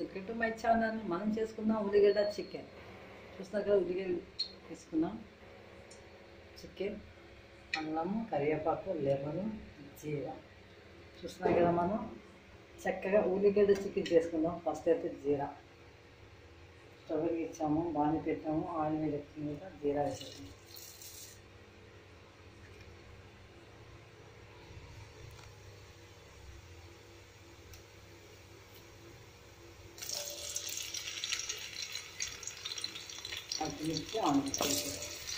chicken to my channel మనం చేసుకుందాం ఉల్లిగడ్డ చికెన్ చూస్తున్నారు కదా ఉల్లిగడ్డ తీసుకున్నాం చికెన్ అల్లము కరివేపాకు లెమను జీరా చూస్తున్నాం కదా మనం చక్కగా ఉల్లిగడ్డ చికెన్ చేసుకుందాం ఫస్ట్ అయితే జీరా స్టవ్ ఇచ్చాము బాగా పెట్టాము ఆయిల్ వేడి వచ్చింది కదా జీరా వేసాము పచ్చిమిర్చి ఆనియన్స్ వేసాము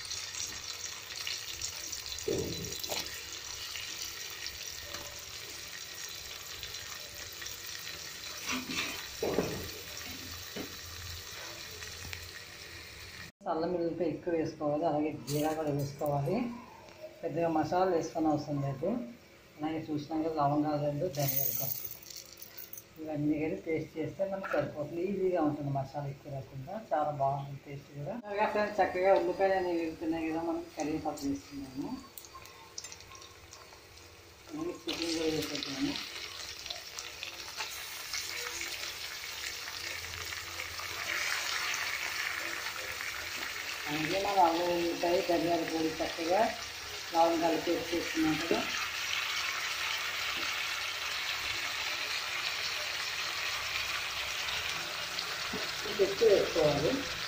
అల్లం వెల్లుల్లిపాయ ఎక్కువ వేసుకోవాలి అలాగే జీరా కూడా వేసుకోవాలి పెద్దగా మసాలా వేసుకొని అవసరం లేదు అలాగే చూసినాం కదా లవంగాలు రెండు ధనియాలు కప్పు ఇవన్నీ కూడా పేస్ట్ చేస్తే మనకు సరిపోతుంది ఈజీగా ఉంటుంది మసాలా ఎక్కువ లేకుండా చాలా బాగుంటుంది టేస్ట్ కూడా అలాగే ఫ్రెండ్స్ చక్కగా ఉల్లిపాయలు అనేవి వేగుతున్నాయి కదా మనం కరివేపాకు వేస్తున్నాము అలాగే చికెన్ కూడా వేసుకుంటున్నాము అలాగే మనం అల్లం ఉల్లిపాయ ధనియాల పొడి చక్కగా లవంగాలు పేస్ట్ చేసుకున్నాం కదా ఎక్కువ వేసుకోవాలి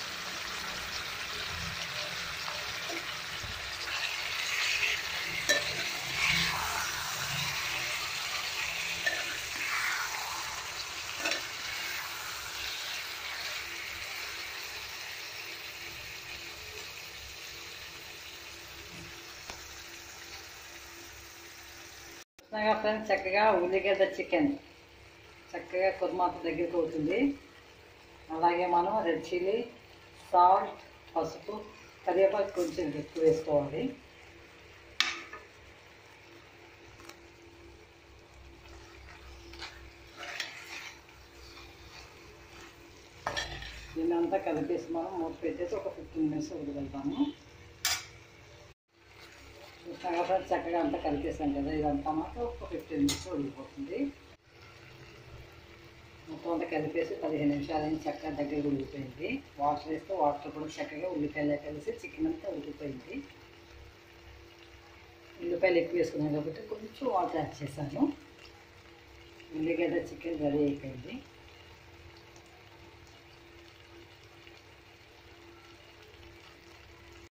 చూస్తున్నాగా ఫ్రెండ్స్ చక్కగా ఉల్లిగడ్డ చికెన్ చక్కగా కుర్మాత దగ్గరికి అవుతుంది అలాగే మనం రెడ్ చిల్లీ సాల్ట్ పసుపు కరివేపాకు కొంచెం ఎక్కువ వేసుకోవాలి దీన్నంతా కలిపేసి మనం మూత పెట్టేసి ఒక ఫిఫ్టీన్ మినిట్స్ వదిలిపెడతాము చూస్తాగా చక్కగా అంతా కలిపేసాం కదా ఇదంతా మాత్రం ఒక ఫిఫ్టీన్ మినిట్స్ ఉడికిపోతుంది మొత్తం అంతా కలిపేసి పదిహేను నిమిషాలు అయిన చక్కగా దగ్గర ఉడికిపోయింది వాటర్ వేస్తే వాటర్ కూడా చక్కగా ఉల్లిపాయలు కలిసి చికెన్ అంతా ఉడికిపోయింది ఉల్లిపాయలు ఎక్కువ వేసుకున్నాం కాబట్టి కొంచెం వాటర్ యాడ్ చేశాను ఉల్లిగడ్డ చికెన్ రెడీ అయిపోయింది